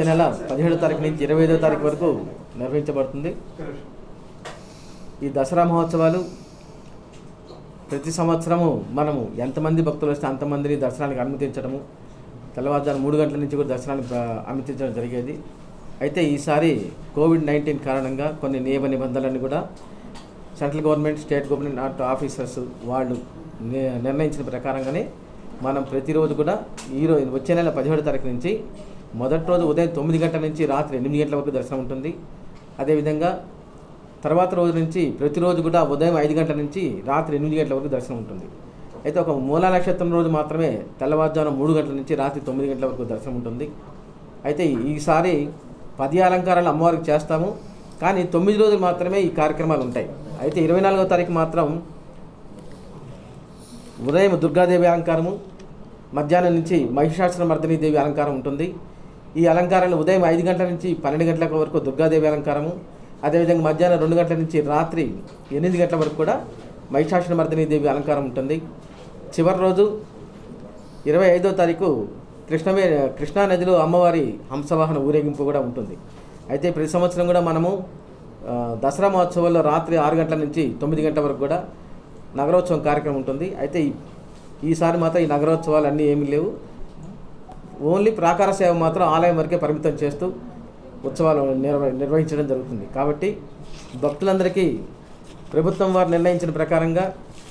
వచ్చే నెల పదిహేడో తారీఖు నుంచి ఇరవై ఐదో తారీఖు వరకు నిర్వహించబడుతుంది ఈ దసరా మహోత్సవాలు ప్రతి సంవత్సరము మనము ఎంతమంది భక్తులు వస్తే అంతమందిని దర్శనానికి అనుమతించడము తెల్లవారుజాము మూడు గంటల నుంచి కూడా దర్శనానికి ప్ర- అనుమతించడం జరిగేది అయితే ఈసారి కోవిడ్ నైన్టీన్ కారణంగా కొన్ని నియమ నిబంధనలన్నీ కూడా central government state government officers వాళ్ళు ని- నిర్ణయించిన ప్రకారంగానే మనం ప్రతిరోజు కూడా ఈరోజు వచ్చే నెల పదిహేడు తారీఖు నుంచి మొదటి రోజు ఉదయం తొమ్మిది గంటల నుంచి రాత్రి ఎనిమిది గంటల వరకు దర్శనం ఉంటుంది అదేవిధంగా తర్వాత రోజు నుంచి ప్రతిరోజు కూడా ఉదయం ఐదు గంటల నుంచి రాత్రి ఎనిమిది గంటల వరకు దర్శనం ఉంటుంది అయితే ఒక మూలా నక్షత్రం రోజు మాత్రమే తెల్లవారుజామున మూడు గంటల నుంచి రాత్రి తొమ్మిది గంటల వరకు దర్శనం ఉంటుంది అయితే ఈసారి పది అలంకారాలు అమ్మవారికి చేస్తాము కానీ తొమ్మిది రోజులు మాత్రమే ఈ కార్యక్రమాలు ఉంటాయి అయితే ఇరవై నాలుగో తారీఖు మాత్రం ఉదయం దుర్గాదేవి అలంకారము మధ్యాహ్నం నుంచి మహిషాసుర మర్దిని దేవి అలంకారం ఉంటుంది ఈ అలంకారాలు ఉదయం ఐదు గంటల నుంచి పన్నెండు గంటల వరకు దుర్గాదేవి అలంకారము అదేవిధంగా మధ్యాహ్నం రెండు గంటల నుంచి రాత్రి ఎనిమిది గంటల వరకు కూడా మహిషాసుర మర్దిని దేవి అలంకారం ఉంటుంది చివరి రోజు ఇరవై ఐదో తారీఖు కృష్ణమే కృష్ణా నదిలో అమ్మవారి హంసవాహన ఊరేగింపు కూడా ఉంటుంది అయితే ప్రతి సంవత్సరం కూడా మనము ఆ, దసరా మహోత్సవాల్లో రాత్రి ఆరు గంటల నుంచి తొమ్మిది గంటల వరకు కూడా నగరోత్సవం కార్యక్రమం ఉంటుంది అయితే ఈ- ఈసారి మాత్రం ఈ నగరోత్సవాలు అన్నీ ఏమీ లేవు ఓన్లీ ప్రాకార సేవ మాత్రం ఆలయం వరకే పరిమితం చేస్తూ ఉత్సవాలు నిర్వ నిర్వహించడం జరుగుతుంది కాబట్టి భక్తులందరికీ ప్రభుత్వం వారు నిర్ణయించిన ప్రకారంగా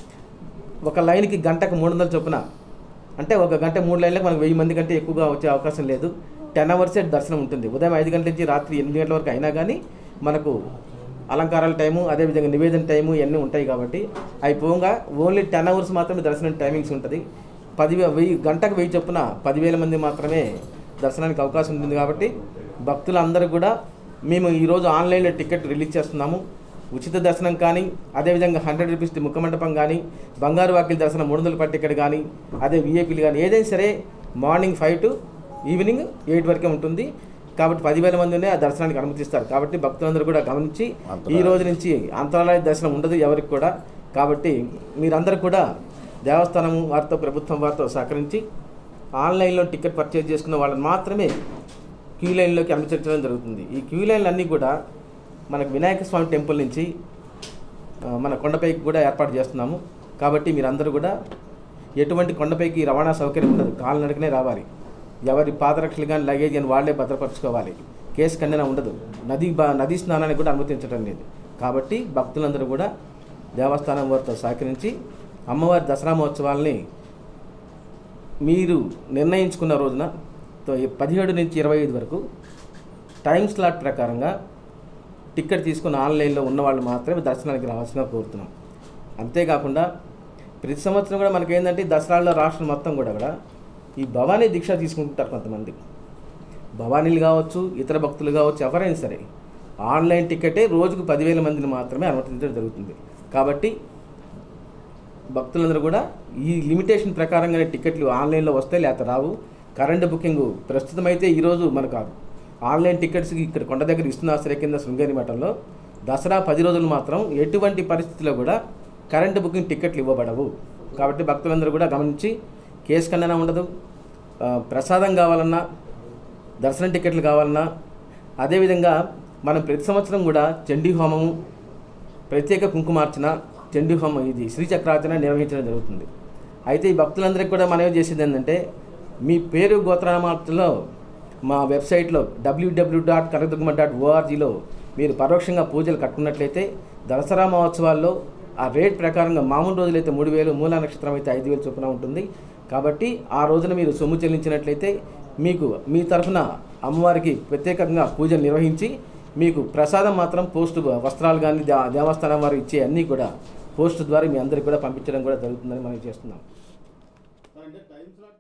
ఒక లైన్కి గంటకు మూడు వందల చొప్పున అంటే ఒక గంట మూడు లైన్లకు మనకు వెయ్యి మంది కంటే ఎక్కువగా వచ్చే అవకాశం లేదు టెన్ అవర్సే దర్శనం ఉంటుంది ఉదయం ఐదు గంటల నుంచి రాత్రి ఎనిమిది గంటల వరకు అయినా కానీ మనకు అలంకారాల టైము అదేవిధంగా నివేదన టైము ఇవన్నీ ఉంటాయి కాబట్టి అవి పోగా ఓన్లీ టెన్ అవర్స్ మాత్రమే దర్శనం టైమింగ్స్ ఉంటుంది పది వెయ్యి గంటకు వెయ్యి చొప్పున పదివేల మంది మాత్రమే దర్శనానికి అవకాశం ఉంటుంది కాబట్టి భక్తులందరూ కూడా మేము ఈరోజు ఆన్లైన్లో టికెట్ రిలీజ్ చేస్తున్నాము ఉచిత దర్శనం కానీ అదేవిధంగా హండ్రెడ్ రూపీస్ ముఖమండపం కానీ బంగారు వాకిల దర్శనం మూడు వందల పట్టి టికెట్ కానీ అదే విఐపీలు కానీ ఏదైనా సరే morning five to evening eight వరకే ఉంటుంది కాబట్టి పదివేల మందినే ఆ దర్శనానికి అనుమతిస్తారు కాబట్టి భక్తులందరూ కూడా గమనించి ఈ రోజు నుంచి అంతరాలయ దర్శనం ఉండదు ఎవరికి కూడా కాబట్టి మీరందరూ కూడా దేవస్థానం వారితో ప్రభుత్వం వారితో సహకరించి ఆన్లైన్లో టికెట్ పర్చేజ్ చేసుకున్న వాళ్ళని మాత్రమే క్యూ లైన్లోకి అనుమతించడం జరుగుతుంది ఈ క్యూ లైన్లు అన్నీ కూడా మనకు వినాయక స్వామి టెంపుల్ నుంచి ఆ, మన కొండపైకి కూడా ఏర్పాటు చేస్తున్నాము కాబట్టి మీరందరూ కూడా ఎటువంటి కొండపైకి రవాణా సౌకర్యం ఉండదు కాలినడకనే రావాలి ఎవరి పాదరక్షలు కానీ లగేజ్ కానీ వాళ్ళే భద్రపరచుకోవాలి కేసు ఖండన ఉండదు నది బా- నదీ స్నానానికి కూడా అనుమతించడం లేదు కాబట్టి భక్తులందరూ కూడా దేవస్థానం వారితో సహకరించి అమ్మవారి దసరా మహోత్సవాల్ని మీరు నిర్ణయించుకున్న రోజున తో ఈ పదిహేడు నుంచి ఇరవై ఐదు వరకు టైం స్లాట్ ప్రకారంగా టికెట్ తీసుకుని ఆన్లైన్లో ఉన్న వాళ్ళు మాత్రమే దర్శనానికి రావాల్సిందిగా కోరుతున్నాం అంతేకాకుండా ప్రతి సంవత్సరం కూడా మనకి ఏంటంటే ఈ దసరాల్లో రాష్ట్రం మొత్తం కూడా కూడా ఈ భవానీ దీక్ష తీసుకుంటుంటారు కొంతమంది భవానీలు కావచ్చు ఇతర భక్తులు కావచ్చు ఎవరైనా సరే ఆన్లైన్ టికెటే రోజుకు పదివేల మందిని మాత్రమే అనుమతించడం జరుగుతుంది కాబట్టి భక్తులందరూ కూడా ఈ లిమిటేషన్ ప్రకారంగానే టికెట్లు ఆన్లైన్లో వస్తాయి లేకపోతే రావు కరెంటు బుకింగ్ ప్రస్తుతం అయితే ఈరోజు మనకు కాదు ఆన్లైన్ టికెట్స్కి ఇక్కడ కొండ దగ్గర ఇస్తున్న ఆశ్రయ కింద శృంగేరి మఠంలో దసరా పది రోజులు మాత్రం ఎటువంటి పరిస్థితిలో కూడా కరెంటు బుకింగ్ టికెట్లు ఇవ్వబడవు కాబట్టి భక్తులందరూ కూడా గమనించి కేసు ఖండన ఉండదు ఆ, ప్రసాదం కావాలన్నా దర్శనం టికెట్లు కావాలన్నా అదేవిధంగా మనం ప్రతి సంవత్సరం కూడా చండీ హోమము ప్రత్యేక కుంకుమార్చన చండీ హోమం ఇది శ్రీచక్రార్చన నిర్వహించడం జరుగుతుంది అయితే ఈ భక్తులందరికీ కూడా మనమే చేసేది ఏంటంటే మీ పేరు గోత్రనామార్చనలో మా వెబ్సైట్లో డబ్ల్యూడబ్ల్యూ డాట్ కనకదుర్గమ డాట్ ఓఆర్జీలో మీరు పరోక్షంగా పూజలు కట్టుకున్నట్లయితే దసరా మహోత్సవాల్లో ఆ రేట్ ప్రకారంగా మామూలు రోజులైతే మూడు వేలు మూలా నక్షత్రం అయితే ఐదు వేలు చొప్పున ఉంటుంది కాబట్టి ఆ రోజున మీరు సొమ్ము చెల్లించినట్లయితే మీకు మీ తరఫున అమ్మవారికి ప్రత్యేకంగా పూజలు నిర్వహించి మీకు ప్రసాదం మాత్రం పోస్ట్ వస్త్రాలు కానీ దే- దేవస్థానం వారు ఇచ్చే అన్నీ కూడా పోస్ట్ ద్వారా మీ అందరికి కూడా పంపించడం కూడా జరుగుతుందని మనం చేస్తున్నాం అంటే టైం స్లాట్